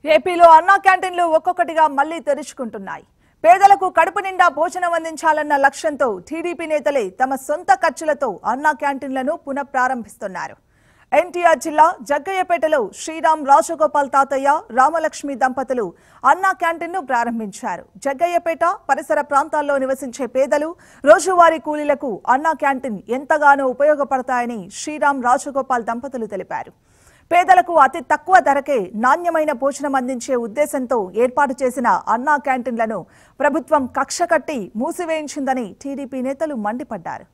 ఏపీలో అన్నా క్యాంటీన్లు ఒక్కొక్కటిగా మళ్లీ తెరుచుకుంటున్నాయి పేదలకు కడుపు నిండా భోజనం అందించాలన్న లక్ష్యంతో టీడీపీ నేతలే తమ సొంత ఖర్చులతో అన్నా క్యాంటీన్లను పునఃప్రారంభిస్తున్నారు ఎన్టీఆర్ జిల్లా జగ్గయ్యపేటలో శ్రీరామ్ రాజగోపాల్ తాతయ్య రామలక్ష్మి దంపతులు అన్నా క్యాంటీన్ను ప్రారంభించారు జగ్గయ్యపేట పరిసర ప్రాంతాల్లో నివసించే పేదలు రోజువారీ కూలీలకు అన్నా క్యాంటీన్ ఎంతగానో ఉపయోగపడతాయని శ్రీరామ్ రాజగోపాల్ దంపతులు తెలిపారు పేదలకు అతి తక్కువ ధరకే నాణ్యమైన భోజనం అందించే ఉద్దేశంతో ఏర్పాటు చేసిన అన్నా క్యాంటీన్లను ప్రభుత్వం కక్ష కట్టి మూసివేయించిందని టీడీపీ నేతలు మండిపడ్డారు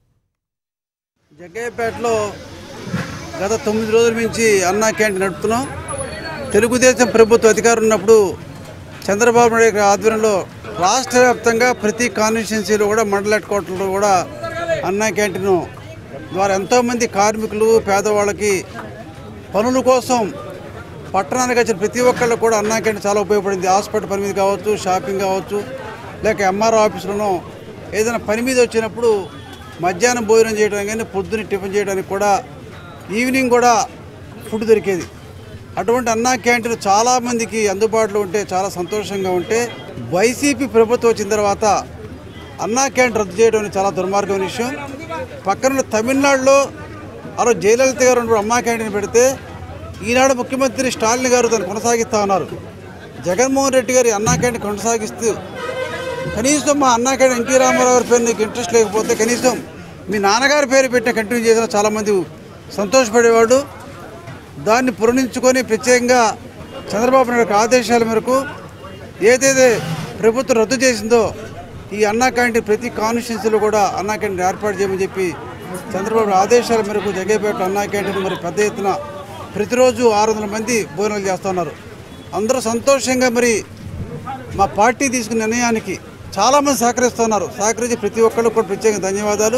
జగ్గయ్యపేటలో గత తొమ్మిది రోజుల నుంచి అన్నా క్యాంటీన్ నడుపుతున్నాం తెలుగుదేశం ప్రభుత్వం అధికారం ఉన్నప్పుడు చంద్రబాబు నాయుడు గారి ఆధ్వర్యంలో రాష్ట్ర వ్యాప్తంగా ప్రతి కాన్స్టిట్యున్సీలో కూడా మండల హెడ్ క్వార్టర్లో కూడా అన్నా క్యాంటీన్ ద్వారా ఎంతోమంది కార్మికులు పేదవాళ్ళకి పనుల కోసం పట్టణానికి వచ్చిన ప్రతి ఒక్కళ్ళు కూడా అన్నా క్యాంటీన్ చాలా ఉపయోగపడింది హాస్పిటల్ పని మీద కావచ్చు షాపింగ్ కావచ్చు లేక ఎంఆర్ఓ ఆఫీసులోనో ఏదైనా పని మీద వచ్చినప్పుడు మధ్యాహ్నం భోజనం చేయడానికి కానీ పొద్దున్న టిఫిన్ చేయడానికి కూడా ఈవినింగ్ కూడా ఫుడ్ దొరికేది అటువంటి అన్నా క్యాంటీన్ చాలామందికి అందుబాటులో ఉంటే చాలా సంతోషంగా ఉంటే వైసీపీ ప్రభుత్వం వచ్చిన తర్వాత అన్నా క్యాంటీన్ రద్దు చేయడం అనేది చాలా దుర్మార్గమైన విషయం పక్కన తమిళనాడులో ఆ రోజు జయలలిత గారు ఉన్నప్పుడు అమ్మా క్యాంటీన్ పెడితే ఈనాడు ముఖ్యమంత్రి స్టాలిన్ గారు దాన్ని కొనసాగిస్తా ఉన్నారు జగన్మోహన్ రెడ్డి గారి అన్నా క్యాంటీన్ కొనసాగిస్తూ కనీసం మా అన్నా క్యాంటీన్ ఎన్టీ రామారావు గారి పేరు నీకు ఇంట్రెస్ట్ లేకపోతే కనీసం మీ నాన్నగారి పేరు పెట్టిన కంటిన్యూ చేసిన చాలామంది సంతోషపడేవాడు దాన్ని పురణించుకొని ప్రత్యేకంగా చంద్రబాబు నాయుడు యొక్క ఆదేశాల మేరకు ఏదైతే ప్రభుత్వం రద్దు చేసిందో ఈ అన్నా క్యాంటీన్ ప్రతి కాన్స్టిట్యున్సీలో కూడా అన్నా క్యాంటీన్ ఏర్పాటు చేయమని చెప్పి చంద్రబాబు నాయుడు ఆదేశాల మేరకు జగ్గైపేట అన్నా క్యాంటీన్ మరి పెద్ద ఎత్తున ప్రతిరోజు ఆరు వందల మంది భోజనాలు చేస్తున్నారు అందరూ సంతోషంగా మరి మా పార్టీ తీసుకున్న నిర్ణయానికి చాలామంది సహకరిస్తున్నారు సహకరించి ప్రతి ఒక్కళ్ళు కూడా ప్రత్యేకంగా ధన్యవాదాలు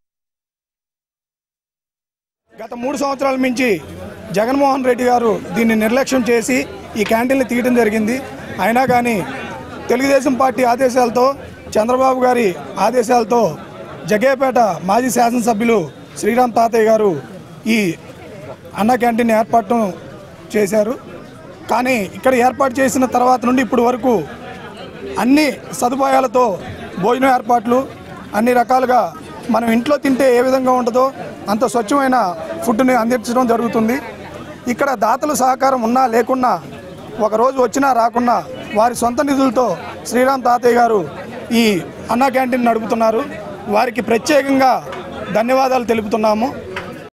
గత మూడు సంవత్సరాల నుంచి జగన్మోహన్ రెడ్డి గారు దీన్ని నిర్లక్ష్యం చేసి ఈ క్యాంటీన్లు తీయడం జరిగింది అయినా కానీ తెలుగుదేశం పార్టీ ఆదేశాలతో చంద్రబాబు గారి ఆదేశాలతో జగేపేట మాజీ శాసనసభ్యులు శ్రీరామ్ తాతయ్య గారు ఈ అన్న క్యాంటీన్ ఏర్పాటు చేశారు కానీ ఇక్కడ ఏర్పాటు చేసిన తర్వాత నుండి ఇప్పుడు వరకు అన్ని సదుపాయాలతో భోజనం ఏర్పాట్లు అన్ని రకాలుగా మనం ఇంట్లో తింటే ఏ విధంగా ఉంటుందో అంత స్వచ్ఛమైన ఫుడ్ని అందించడం జరుగుతుంది ఇక్కడ దాతల సహకారం ఉన్నా లేకున్నా ఒకరోజు వచ్చినా రాకున్నా వారి సొంత నిధులతో శ్రీరామ్ తాతయ్య గారు ఈ అన్నా క్యాంటీన్ నడుపుతున్నారు వారికి ప్రత్యేకంగా ధన్యవాదాలు తెలుపుతున్నాము